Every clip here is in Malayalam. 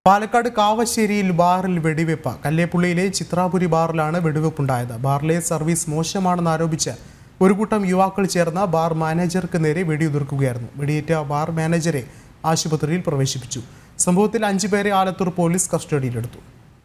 പാലക്കാട് കാവശ്ശേരിയിൽ ബാറിൽ വെടിവെപ്പ് കല്ലേപ്പുള്ളിയിലെ ചിത്രാപുരി ബാറിലാണ് വെടിവെപ്പുണ്ടായത് ബാറിലെ സർവീസ് മോശമാണെന്ന് ആരോപിച്ച് ഒരു കൂട്ടം യുവാക്കൾ ചേർന്ന് ബാർ മാനേജർക്ക് നേരെ വെടിയുതിർക്കുകയായിരുന്നു വെടിയേറ്റ ബാർ മാനേജരെ ആശുപത്രിയിൽ പ്രവേശിപ്പിച്ചു സംഭവത്തിൽ അഞ്ചു പേരെ ആലത്തൂർ പോലീസ് കസ്റ്റഡിയിലെടുത്തു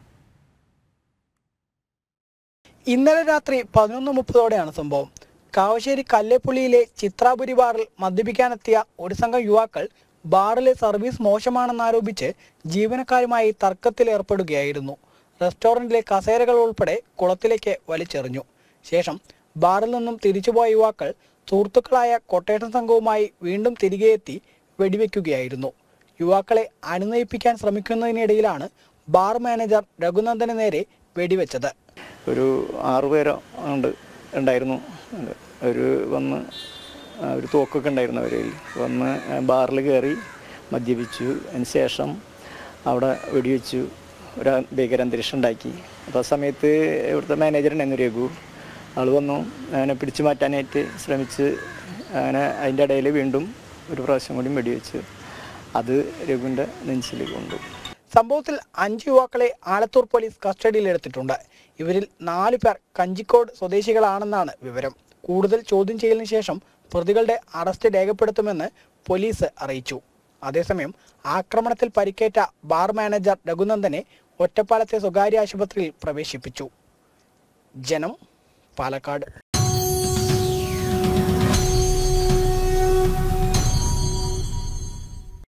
ഇന്നലെ രാത്രി പതിനൊന്ന് മുപ്പതോടെയാണ് സംഭവം കാവശ്ശേരി കല്ലേപ്പുള്ളിയിലെ ചിത്രാപുരി ബാറിൽ മദ്യപിക്കാനെത്തിയ ഒരു സംഘം യുവാക്കൾ ബാറിലെ സർവീസ് മോശമാണെന്നാരോപിച്ച് ജീവനക്കാരുമായി തർക്കത്തിൽ ഏർപ്പെടുകയായിരുന്നു റെസ്റ്റോറന്റിലെ കസേരകൾ ഉൾപ്പെടെ കുളത്തിലേക്ക് വലിച്ചെറിഞ്ഞു ശേഷം ബാറിൽ നിന്നും തിരിച്ചുപോയ യുവാക്കൾ സുഹൃത്തുക്കളായ കൊട്ടേഷൻ സംഘവുമായി വീണ്ടും തിരികെ എത്തി വെടിവെക്കുകയായിരുന്നു യുവാക്കളെ അനുനയിപ്പിക്കാൻ ശ്രമിക്കുന്നതിനിടയിലാണ് ബാർ മാനേജർ രഘുനന്ദന് നേരെ വെടിവെച്ചത് ഒരു ആറു പേരോ ഉണ്ട് ഉണ്ടായിരുന്നു ഒരു വന്ന് ആ, ഒരു തോക്കൊക്കെ ഉണ്ടായിരുന്നു അവരിൽ വന്ന് ബാറിൽ കയറി മദ്യപിച്ചു അതിന് ശേഷം അവിടെ വെടിവെച്ചു ഒരു ഭീകരാന്തരീക്ഷം ഉണ്ടാക്കി അപ്പോൾ ആ സമയത്ത് ഇവിടുത്തെ മാനേജർ ഉണ്ടായിരുന്നു രഘു ആൾ വന്നു അങ്ങനെ പിടിച്ചു മാറ്റാനായിട്ട് ശ്രമിച്ച് അങ്ങനെ അതിൻ്റെ ഇടയിൽ വീണ്ടും ഒരു പ്രാവശ്യം കൂടി വെടിവെച്ച് അത് രഘുവിൻ്റെ നെഞ്ചിൽ കൊണ്ടു സംഭവത്തിൽ അഞ്ച് യുവാക്കളെ ആലത്തൂർ പോലീസ് കസ്റ്റഡിയിലെടുത്തിട്ടുണ്ട് ഇവരിൽ നാലു പേർ കഞ്ചിക്കോട് സ്വദേശികളാണെന്നാണ് വിവരം കൂടുതൽ ചോദ്യം ചെയ്യലിന് ശേഷം പ്രതികളുടെ അറസ്റ്റ് രേഖപ്പെടുത്തുമെന്ന് പോലീസ് അറിയിച്ചു അതേസമയം ആക്രമണത്തിൽ പരിക്കേറ്റ ബാർ മാനേജർ രഘുനന്ദനെ ഒറ്റപ്പാലത്തെ സ്വകാര്യ ആശുപത്രിയിൽ പ്രവേശിപ്പിച്ചു ജനം പാലക്കാട്